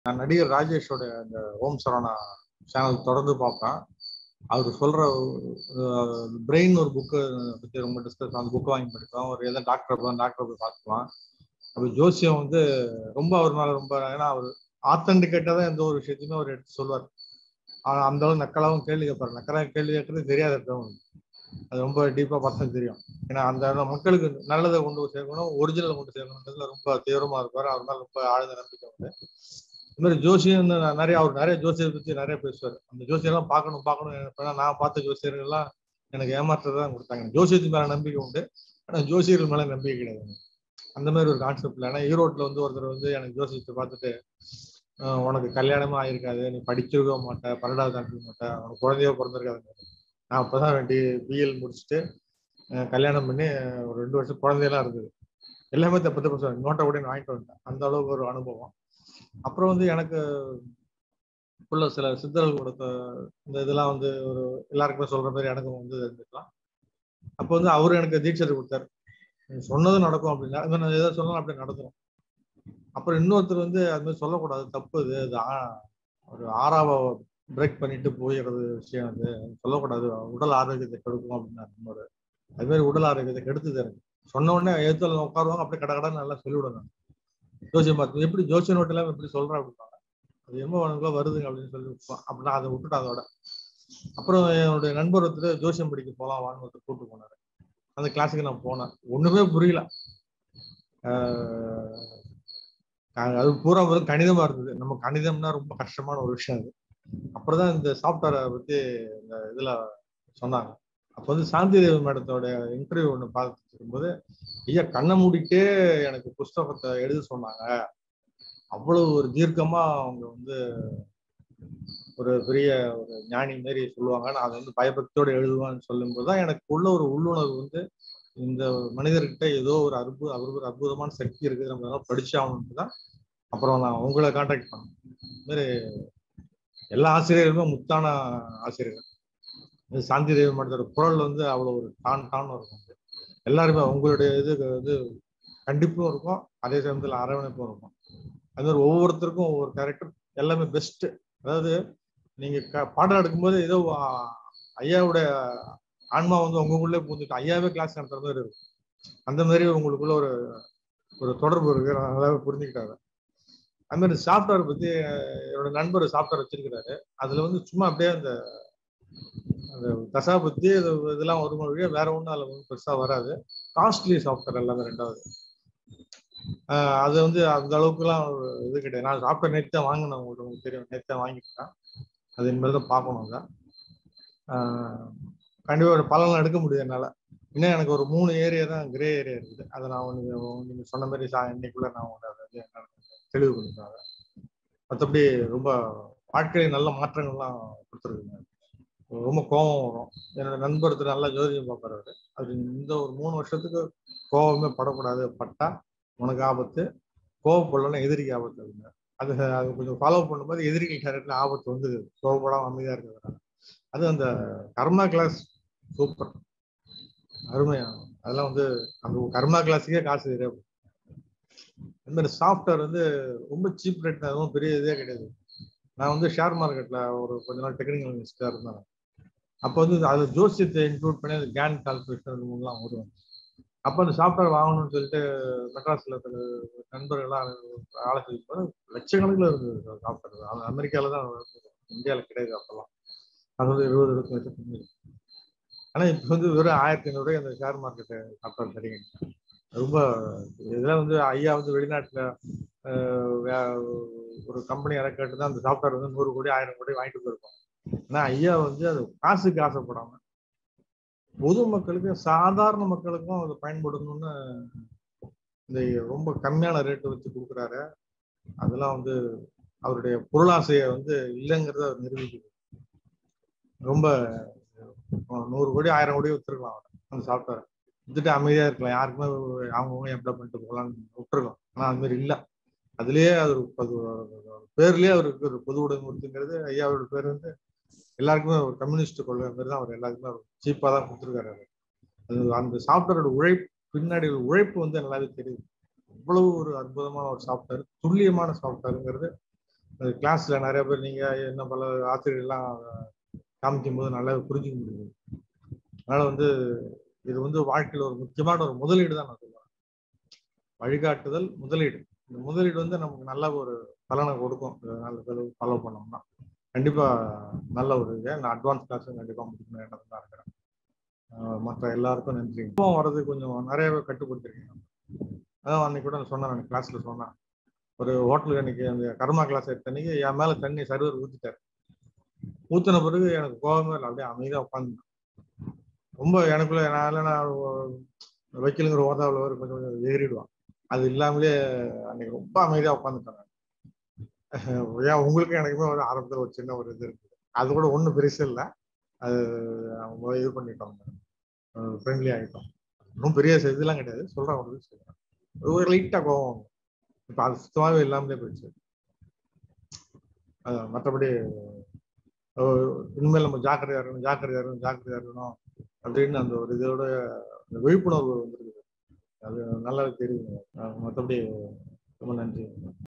நான் நடிகர் ராஜேஷோட அந்த ஓம் சரவணா சேனல் தொடர்ந்து பார்ப்பேன் அவர் சொல்ற பிரெயின் ஒரு புக்கு பத்தி ரொம்ப டிஸ்கஸ் அந்த புக்கை வாங்கி படிப்பேன் ஒரு எதாவது டாக்டர் போய் டாக்டர் போய் பார்த்துக்கலாம் அப்போ ஜோசியம் வந்து ரொம்ப அவர் மேல ரொம்ப ஏன்னா அவர் ஆத்தன்டிகேட்டாக தான் எந்த ஒரு விஷயத்தையுமே அவர் எடுத்து சொல்லுவார் ஆனா அந்த அளவு நக்கலாவும் கேள்வி கேட்பாரு நக்கலா கேள்வி கேட்கறது தெரியாத இருக்கவங்க அது ரொம்ப டீப்பா பார்த்தா தெரியும் ஏன்னா அந்த மக்களுக்கு நல்லதை கொண்டு சேர்க்கணும் ஒரிஜினல் கொண்டு சேர்க்கணுன்றதுல ரொம்ப தீவிரமா இருப்பாரு அவர் மேல ரொம்ப ஆழ்ந்த நம்பிக்கை உண்டு இந்த மாதிரி ஜோசியம் நிறைய அவர் நிறைய ஜோசியரை பத்தி நிறைய பேசுவார் அந்த ஜோசியெல்லாம் பார்க்கணும் பார்க்கணும் நினைப்பேன் நான் பார்த்த ஜோசியர்கள்லாம் எனக்கு ஏமாற்றத்தை தான் கொடுத்தாங்க ஜோசியத்து மேல நம்பிக்கை உண்டு ஆனா ஜோசியர்கள் மேல நம்பிக்கை கிடையாது அந்த மாதிரி ஒரு கான்செப்ட்ல ஏன்னா ஈரோட்ல வந்து ஒருத்தர் வந்து எனக்கு ஜோசியத்தை பார்த்துட்டு உனக்கு கல்யாணமே ஆயிருக்காது நீ படிச்சிருக்க மாட்டேன் பன்னெண்டாவது தாண்டிக்க மாட்டேன் உனக்கு குழந்தையோ பிறந்திருக்காது நான் அப்பதான் வேண்டி பிஎல் முடிச்சுட்டு கல்யாணம் பண்ணி ஒரு ரெண்டு வருஷம் குழந்தையெல்லாம் இருந்தது எல்லாமே தப்பு தப்பு சொல்லுவேன் நோட்டை கூட வாங்கிட்டு வந்தேன் அந்த அளவுக்கு ஒரு அனுபவம் அப்புறம் வந்து எனக்கு உள்ள சில சித்தர்கள் கொடுத்த இந்த இதெல்லாம் வந்து ஒரு எல்லாருக்குமே சொல்ற மாதிரி எனக்கும் வந்து இருந்துக்கலாம் அப்போ வந்து அவரு எனக்கு தீட்சை கொடுத்தாரு சொன்னதும் நடக்கும் அப்படின்னா நான் எதாவது சொன்னாலும் அப்படி நடக்கும் அப்புறம் இன்னொருத்தர் வந்து அது மாதிரி சொல்லக்கூடாது தப்பு இது அது ஒரு ஆறாவ பிரேக் பண்ணிட்டு போயிடுறது விஷயம் அது சொல்லக்கூடாது உடல் ஆரோக்கியத்தை கெடுக்கும் அப்படின்னாரு இன்னொரு அது மாதிரி உடல் ஆரோக்கியத்தை கெடுத்துது எனக்கு சொன்ன உடனே எழுத்துல உட்காருவாங்க அப்படியே கடை கடை நல்லா சொல்லிவிடுவேன் ஜோசியம் பார்த்து எப்படி ஜோசிய நோட்டெல்லாம் எப்படி சொல்றேன் அப்படின்னா அது எம்ம உனக்குள்ள வருதுங்க அப்படின்னு சொல்லி அப்படின்னா அதை விட்டுட்டு அதோட அப்புறம் என்னுடைய நண்பர் ஒருத்தர் ஜோசியம் படிக்க போகலாம் வாங்க ஒருத்தர் கூட்டு போனாரு அந்த கிளாஸுக்கு நான் போனேன் ஒண்ணுமே புரியல அது பூரா வந்து கணிதமா இருந்தது நம்ம கணிதம்னா ரொம்ப கஷ்டமான ஒரு விஷயம் அது அப்புறம் தான் இந்த சாஃப்ட்வேரை பத்தி இந்த இதுல சொன்னாங்க அப்போ வந்து சாந்தி தேவி மேடத்தோட இன்டர்வியூ ஒன்று பார்த்துட்டு இருக்கும்போது ஐயா கண்ணை மூடிட்டே எனக்கு புஸ்தகத்தை எழுத சொன்னாங்க அவ்வளவு ஒரு தீர்க்கமா அவங்க வந்து ஒரு பெரிய ஒரு ஞானி மாரி சொல்லுவாங்க நான் அதை வந்து பயபக்தியோட எழுதுவான்னு சொல்லும்போது தான் எனக்கு உள்ள ஒரு உள்ளுணர்வு வந்து இந்த மனிதர்கிட்ட ஏதோ ஒரு அற்புத அவர் ஒரு அற்புதமான சக்தி இருக்குது நம்ம எல்லாம் படிச்சாகணும்னு தான் அப்புறம் நான் உங்களை கான்டாக்ட் பண்ணேன் இது மாதிரி எல்லா ஆசிரியர்களுமே முத்தான ஆசிரியர்கள் சாந்தி தேவி மடத்தோட குரல் வந்து அவ்வளோ ஒரு டான் டான் இருக்கும் எல்லாருமே உங்களுடைய இது இது கண்டிப்பும் இருக்கும் அதே சமயத்தில் அரவணைப்பும் இருக்கும் அது மாதிரி ஒவ்வொருத்தருக்கும் ஒவ்வொரு கேரக்டர் எல்லாமே பெஸ்ட் அதாவது நீங்க பாடம் எடுக்கும்போது ஏதோ ஐயாவுடைய ஆன்மா வந்து உங்களுக்குள்ளே பூந்துட்டு ஐயாவே கிளாஸ் நடத்துற மாதிரி இருக்கும் அந்த மாதிரி உங்களுக்குள்ள ஒரு ஒரு தொடர்பு இருக்கு நல்லாவே புரிஞ்சுக்கிட்டாரு அது மாதிரி சாஃப்ட்வேர் பத்தி என்னோட நண்பர் சாஃப்ட்வேர் வச்சிருக்கிறாரு அதுல வந்து சும்மா அப்படியே அந்த அந்த தசா பத்தி இதெல்லாம் ஒரு மொழியே வேற ஒன்றும் அதில் ஒன்றும் பெருசா வராது காஸ்ட்லி சாஃப்ட்வேர் எல்லாமே ரெண்டாவது அது வந்து அந்த அளவுக்குலாம் ஒரு இது கிடையாது நான் சாஃப்ட்வேர் நேற்று தான் வாங்கினேன் உங்களுக்கு உங்களுக்கு தெரியும் நேற்று தான் வாங்கிட்டேன் அது இனிமேல் தான் பார்க்கணும் அதை கண்டிப்பாக ஒரு பலன்லாம் எடுக்க முடியும் என்னால் இன்னும் எனக்கு ஒரு மூணு ஏரியா தான் கிரே ஏரியா இருக்குது அதை நான் நீங்கள் நீங்கள் சொன்ன மாதிரி சா இன்னைக்குள்ள நான் உங்களுக்கு அதை தெளிவு பண்ணிட்டாங்க மற்றபடி ரொம்ப வாழ்க்கையில் நல்ல மாற்றங்கள்லாம் கொடுத்துருக்குங்க ரொம்ப கோபம் வரும் என்னோட நண்பர் நல்லா ஜோதியம் பார்க்குறாரு அது இந்த ஒரு மூணு வருஷத்துக்கு கோபமே படக்கூடாது பட்டா உனக்கு ஆபத்து கோவப்படலன்னா எதிரிக்கு ஆபத்து அப்படிங்க அது அது கொஞ்சம் ஃபாலோ பண்ணும்போது எதிரிகள் கேரக்டர்ல ஆபத்து வந்து கோவப்படாம அமைதியா இருக்கிறதுனால அது அந்த கர்மா கிளாஸ் சூப்பர் அருமையா அதெல்லாம் வந்து அந்த கர்மா கிளாஸுக்கே காசு தெரியாது இந்த மாதிரி சாஃப்ட்வேர் வந்து ரொம்ப சீப் ரேட் அதுவும் பெரிய இதே கிடையாது நான் வந்து ஷேர் மார்க்கெட்ல ஒரு கொஞ்ச நாள் டெக்னிக்கல் மினிஸ்டரா இருந்தேன் அப்போ வந்து அது ஜோசியத்தை இன்க்ளூட் பண்ணி அது கேன் கால்குலேஷன் எல்லாம் வரும் அப்போ அந்த சாஃப்ட்வேர் வாங்கணும்னு சொல்லிட்டு மெட்ராஸ்ல நண்பர்கள்லாம் ஆலோசிக்கும் போது லட்சக்கணக்கில் இருந்தது சாஃப்ட்வேர் அது அமெரிக்கால தான் இந்தியாவில் கிடையாது அப்பெல்லாம் அது வந்து இருபது இருபத்தி லட்சத்துக்கு ஆனால் இப்போ வந்து வெறும் ஆயிரத்தி ஐநூறு அந்த ஷேர் மார்க்கெட்டு சாஃப்ட்வேர் சரிங்க ரொம்ப இதெல்லாம் வந்து ஐயா வந்து வெளிநாட்டில் ஒரு கம்பெனி இறக்கிட்டு தான் அந்த சாஃப்ட்வேர் வந்து நூறு கோடி ஆயிரம் கோடி வாங்கிட்டு போயிருக்கோம் ஆனால் ஐயா வந்து அது காசுக்கு ஆசைப்படாம பொதுமக்களுக்கு சாதாரண மக்களுக்கும் அது பயன்படுத்தணும்னு இந்த ரொம்ப கம்மியான ரேட்டு வச்சு கொடுக்குறாரு அதெல்லாம் வந்து அவருடைய பொருளாசையை வந்து இல்லைங்கிறத நிரூபிக்குது ரொம்ப நூறு கோடி ஆயிரம் கோடி வச்சிருக்கலாம் அந்த சாஃப்ட்வேர் வித்துட்டு அமைதியா இருக்கலாம் யாருக்குமே அவங்கவுங்க எம்ப்ளாய் பண்ணிட்டு போகலான்னு விட்டுருக்கலாம் ஆனா அது மாதிரி இல்லை அதுலயே அது அது பேர்லயே அவருக்கு ஒரு பொது உடைமுறுத்துங்கிறது ஐயாவோட பேர் வந்து எல்லாருக்குமே ஒரு கம்யூனிஸ்ட் கொள்கை மாதிரி தான் அவர் எல்லாருக்குமே சீப்பா தான் கொடுத்துருக்காரு அது அந்த சாஃப்ட்வேரோட உழைப்பு பின்னாடி உழைப்பு வந்து நல்லாவே தெரியுது அவ்வளவு ஒரு அற்புதமான ஒரு சாஃப்ட்வேர் துல்லியமான சாஃப்ட்வேருங்கிறது கிளாஸ்ல நிறைய பேர் நீங்க என்ன பல ஆசிரியர்கள்லாம் காமிக்கும் போது நல்லா புரிஞ்சுக்க முடியுது அதனால வந்து இது வந்து வாழ்க்கையில் ஒரு முக்கியமான ஒரு முதலீடு தான் நான் சொல்லுவேன் வழிகாட்டுதல் முதலீடு இந்த முதலீடு வந்து நமக்கு நல்ல ஒரு பலனை கொடுக்கும் இதை நல்ல ஃபாலோ பண்ணோம்னா கண்டிப்பா நல்ல ஒரு இது நான் அட்வான்ஸ் கிளாஸும் கண்டிப்பா முடிக்கணும் எண்ணம் தான் இருக்கிறேன் ஆஹ் மற்ற எல்லாருக்கும் நன்றி இப்போ வர்றது கொஞ்சம் நிறையவே கட்டுப்படுத்திருக்கீங்க அதான் அன்னைக்கு கூட நான் சொன்னேன் கிளாஸ்ல சொன்னேன் ஒரு ஹோட்டலுக்கு அன்னைக்கு அந்த கர்மா கிளாஸ் எடுத்த அன்னைக்கு என் மேல தண்ணி சர்வர் ஊத்திட்டாரு ஊத்தின பிறகு எனக்கு கோபமே இல்லை அப்படியே அமைதியா உட்காந்து ரொம்ப எனக்குள்ள நான் நான் வைக்கலுங்கிற ஓதாவில் ஒரு கொஞ்சம் கொஞ்சம் ஏறிடுவான் அது இல்லாமலே அன்னைக்கு ரொம்ப அமைதியா உட்காந்துட்டேன் நான். ஏன் உங்களுக்கும் எனக்குமே ஒரு ஆரம்பத்தில் ஒரு சின்ன ஒரு இது இருக்குது அது கூட ஒன்றும் பெருசு இல்லை அது அவங்க இது பண்ணிட்டோம் ஃப்ரெண்ட்லி ஆகிட்டோம் இன்னும் பெரிய இதெல்லாம் கிடையாது சொல்றேன் ஒரு இது சொல்றேன் ஒரு லைட்டாக கோவம் வரும். இப்போ அது சுத்தமாகவே இல்லாமலே போயிடுச்சு அது மற்றபடி அஹ் இனிமேல் நம்ம ஜாக்கிரதையா இருக்கணும் ஜாக்கிரதையா இருக்கணும் ஜாக்கிரதையா இருக்கணும் அப்படின்னு அந்த ஒரு இதோட அந்த விழிப்புணர்வு வந்துருக்குது அது நல்லா தெரியுது அஹ் மற்றபடி ரொம்ப நன்றி